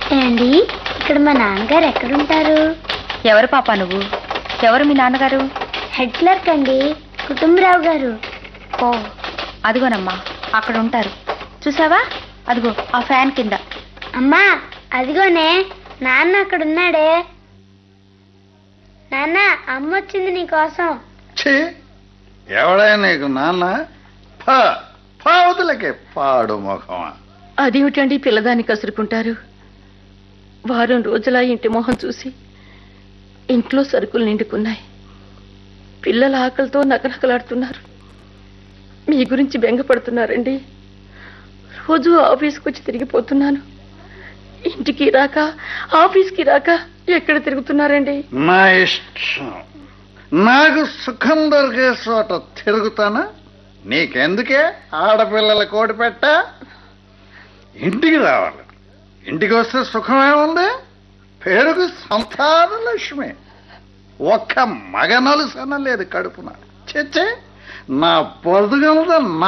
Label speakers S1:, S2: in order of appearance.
S1: ఏమండి ఇక్కడ మా నాన్నగారు ఎక్కడుంటారు
S2: ఎవరు పాప నువ్వు ఎవరు మీ నాన్నగారు
S1: హెడ్ క్లర్క్ అండి కుటుంబరావు గారు
S2: ఓ అదిగోనమ్మా అక్కడ ఉంటారు చూసావా అదిగో ఆ ఫ్యాన్ కింద
S1: అమ్మా అదిగోనే నాన్న అక్కడ ఉన్నాడే నాన్న అమ్మ వచ్చింది నీకోసం
S3: ఛీ ఎవడైనా నీకు నాన్న పా పావతులకే పాడు ముఖమా
S4: అదేమిటండి పిల్లదాన్ని కసురుకుంటారు వారం రోజులా ఇంటి మొహం చూసి ఇంట్లో సరుకులు నిండుకున్నాయి పిల్లల ఆకలితో నకనకలాడుతున్నారు మీ గురించి బెంగపడుతున్నారండి రోజు ఆఫీస్కి వచ్చి తిరిగిపోతున్నాను ఇంటికి రాక ఆఫీస్కి రాక ఎక్కడ తిరుగుతున్నారండి
S3: నా ఇష్టం నాకు సుఖం దొరికే చోట తిరుగుతానా నీకెందుకే ఆడపిల్లల కోడి పెట్ట ఇంటికి రావాలి ఇంటికి వస్తే సుఖమేముంది పేరుకు సంతాన లక్ష్మి ఒక్క మగ నలుసన లేదు కడుపున చెచ్చే నా పొదుగలద నా